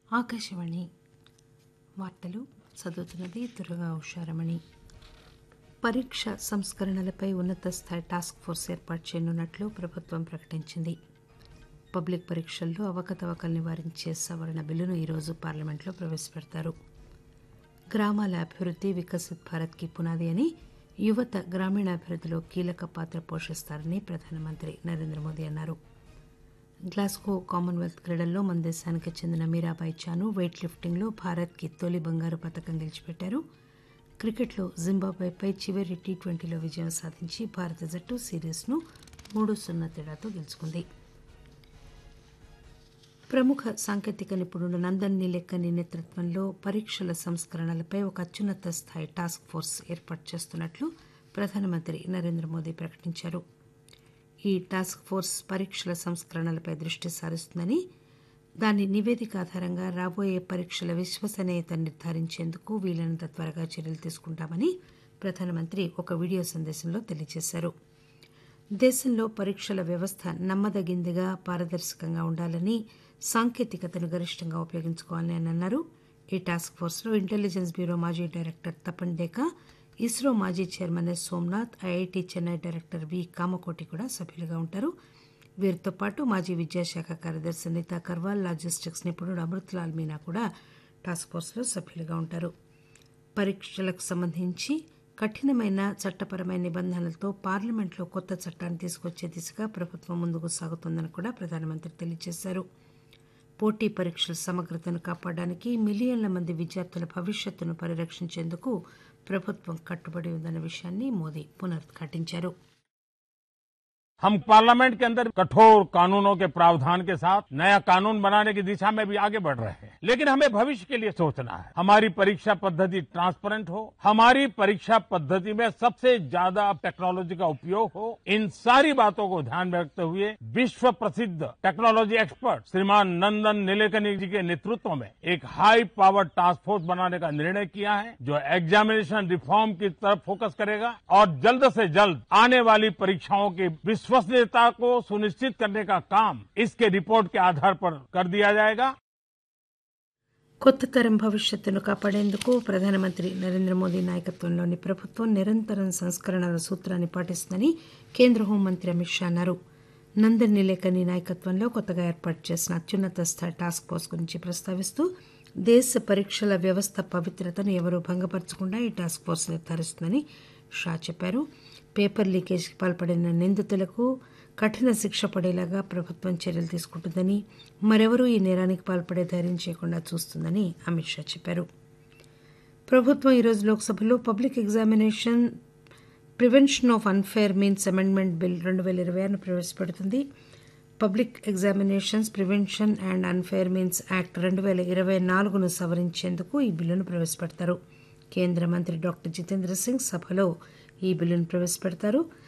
ఆకాశవాణి వార్తలు చదువుతున్నది దుర్గా ఉషారమణి పరీక్ష సంస్కరణలపై ఉన్నత స్థాయి టాస్క్ ఫోర్స్ ఏర్పాటు చేయనున్నట్లు ప్రభుత్వం ప్రకటించింది పబ్లిక్ పరీక్షల్లో అవకతవకలు నివారించే సవరణ బిల్లును ఈరోజు పార్లమెంట్లో ప్రవేశపెడతారు గ్రామాల అభివృద్ధి వికసిత్ భారత్కి పునాది అని యువత గ్రామీణాభివృద్ధిలో కీలక పాత్ర పోషిస్తారని ప్రధానమంత్రి నరేంద్ర మోదీ అన్నారు గ్లాస్గో కామన్వెల్త్ క్రీడల్లో మన దేశానికి చెందిన మీరాబాయి చాను వెయిట్ లిఫ్టింగ్లో భారత్కి తొలి బంగారు పథకం గెలిచిపెట్టారు క్రికెట్లో జింబాబ్వేపై చివరి టీ ట్వంటీలో విజయం సాధించి భారత జట్టు సిరీస్ను మూడు సున్నా తేడాతో గెలుచుకుంది ప్రముఖ సాంకేతిక నిపుణుడు నందన్ నీలెక్కని నేతృత్వంలో పరీక్షల సంస్కరణలపై ఒక అత్యున్నత స్థాయి టాస్క్ ఫోర్స్ ఏర్పాటు చేస్తున్నట్లు ప్రధానమంత్రి నరేంద్ర మోదీ ప్రకటించారు ఈ టాస్క్ ఫోర్స్ పరీక్షల సంస్కరణలపై దృష్టి సారిస్తుందని దాని నివేదిక ఆధారంగా రాబోయే పరీక్షల విశ్వసనీయత నిర్ధారించేందుకు వీలైనంత త్వరగా చర్యలు తీసుకుంటామని ప్రధానమంత్రి ఒక వీడియో సందేశంలో తెలియజేశారు దేశంలో పరీక్షల వ్యవస్థ నమ్మదగిందిగా పారదర్శకంగా ఉండాలని సాంకేతికతను గరిష్టంగా ఉపయోగించుకోవాలని ఆయన అన్నారు ఈ టాస్క్ ఫోర్స్లో ఇంటెలిజెన్స్ బ్యూరో మాజీ డైరెక్టర్ తపన్ డేకా ఇస్రో మాజీ chairman S Somanath IIT Chennai director V Kamakoti కూడా సభ్యులుగా ఉంటారు వీరితో పాటు మాజీ విద్యాశాఖ కార్యదర్శి నీతా కర్వాల్ లాజిస్టిక్స్ నిపుణుడు అమృత్లాల్ మీనా కూడా టాస్క్ ఫోర్స్లో సభ్యులుగా ఉంటారు పరీక్షలకు సంబంధించి కఠినమైన చట్టపరమైన నిబంధనలతో పార్లమెంట్లో కొత్త చట్టాన్ని తీసుకొచ్చే దిశగా ప్రభుత్వం ముందుకు సాగుతోందని కూడా ప్రధానమంత్రి తెలియజేశారు పోటీ పరీక్షల సమగ్రతను కాపాడడానికి మిలియన్ల మంది విద్యార్థుల భవిష్యత్తును పరిరక్షించేందుకు ప్రభుత్వం కట్టుబడి ఉందన్న విషయాన్ని మోదీ పునరుద్ఘాటించారు हम पार्लियामेंट के अंदर कठोर कानूनों के प्रावधान के साथ नया कानून बनाने की दिशा में भी आगे बढ़ रहे हैं लेकिन हमें भविष्य के लिए सोचना है हमारी परीक्षा पद्धति ट्रांसपेरेंट हो हमारी परीक्षा पद्धति में सबसे ज्यादा टेक्नोलॉजी का उपयोग हो इन सारी बातों को ध्यान में रखते हुए विश्व प्रसिद्ध टेक्नोलॉजी एक्सपर्ट श्रीमान नंदन नीलेकनी जी के नेतृत्व में एक हाई पावर टास्क फोर्स बनाने का निर्णय किया है जो एग्जामिनेशन रिफॉर्म की तरफ फोकस करेगा और जल्द से जल्द आने वाली परीक्षाओं की विश्वसनीयता को सुनिश्चित करने का काम इसके रिपोर्ट के आधार पर कर दिया जाएगा కొత్త తరం భవిష్యత్తును కాపాడేందుకు ప్రధానమంత్రి నరేంద్ర మోదీ నాయకత్వంలోని ప్రభుత్వం నిరంతరం సంస్కరణల సూత్రాన్ని పాటిస్తుందని కేంద్ర హోంమంత్రి అమిత్ షా అన్నారు నందన్ నిలేకని నాయకత్వంలో కొత్తగా ఏర్పాటు చేసిన అత్యున్నత స్థాయి టాస్క్ ఫోర్స్ గురించి ప్రస్తావిస్తూ దేశ పరీక్షల వ్యవస్థ పవిత్రతను ఎవరూ భంగపరచకుండా ఈ టాస్క్ ఫోర్స్ నిర్ధారిస్తుందని షా చెప్పారు పేపర్ లీకేజ్కి పాల్పడిన నిందితులకు కఠిన శిక్ష పడేలాగా ప్రభుత్వం చర్యలు తీసుకుంటుందని మరెవరూ ఈ నేరానికి పాల్పడే ధైర్యం చేయకుండా చూస్తుందని అమిత్ షా చెప్పారు ప్రభుత్వం ఈరోజు లోక్సభలో public examination prevention of unfair means amendment bill రెండు వేల ఇరవై ఆరును ప్రవేశపెడుతుంది public examinations prevention and unfair means act రెండు వేల ఇరవై నాలుగును సవరించేందుకు ఈ బిల్లును ప్రవేశపెడతారు కేంద్ర మంత్రి డాక్టర్ జితేంద్ర సింగ్ సభలో ఈ బిల్లును ప్రవేశపెడతారు